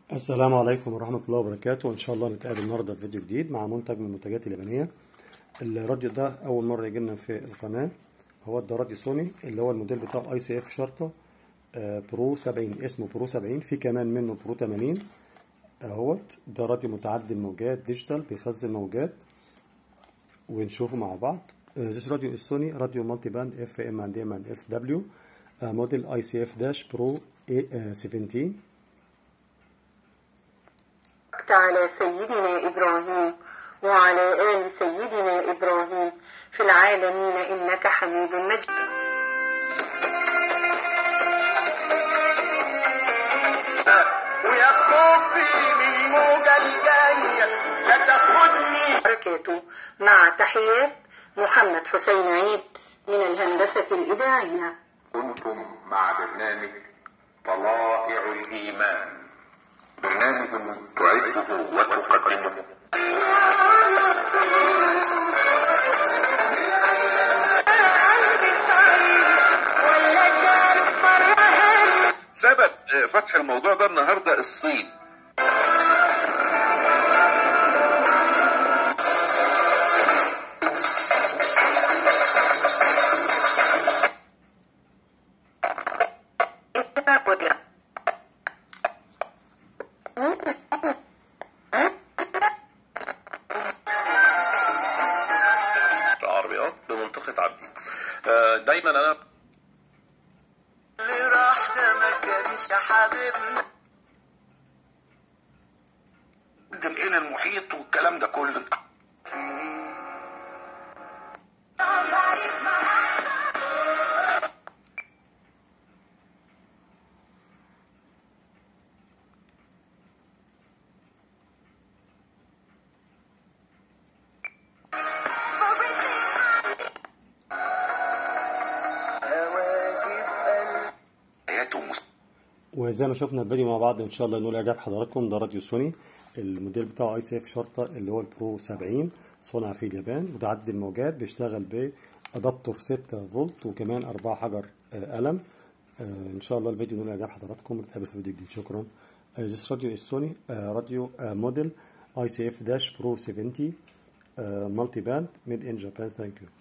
السلام عليكم ورحمة الله وبركاته وإن شاء الله نتقابل النهاردة في فيديو جديد مع منتج من المنتجات اليابانية الراديو ده أول مرة يجي لنا في القناة هو ده راديو سوني اللي هو الموديل بتاعه اي سي اف شرطة آه، برو 70 اسمه برو 70 في كمان منه برو 80 اهوت ده راديو متعدد الموجات ديجيتال بيخزن موجات ونشوفه مع بعض Uh, this radio is Sony radio multiband FM and M and SW uh, model ICF dash Pro A, uh, 17 على سيدنا إبراهيم وعلى آل سيدنا إبراهيم في العالمين إنك حميد مجيد ويا خوفي من الموجة الجاية لا تاخدني بركاته مع تحيات محمد حسين عيد من الهندسة الإذاعية كنتم مع برنامج طلائع الإيمان برنامج تعده وتقدمه سبب آه، فتح الموضوع ده النهارده الصين العربيات بمنطقة عبدين آه، دايما انا اللي راح ده ما كانش حبيبنا بقدم الى المحيط والكلام ده كله هواجف قلبي حياته مس- وزي ما شفنا الفيديو مع بعض ان شاء الله نقول اعجاب حضراتكم ده راديو سوني الموديل بتاعه اي سي اف شرطه اللي هو البرو 70 صنع في اليابان متعدد الموجات بيشتغل بادابتور 6 فولت وكمان 4 حجر آه، قلم آه، ان شاء الله الفيديو نقول اعجاب حضراتكم نتقابل في فيديو جديد شكرا Uh, this radio is Sony uh, radio uh, model ICF-Pro 70 uh, multi-band made in Japan. Thank you.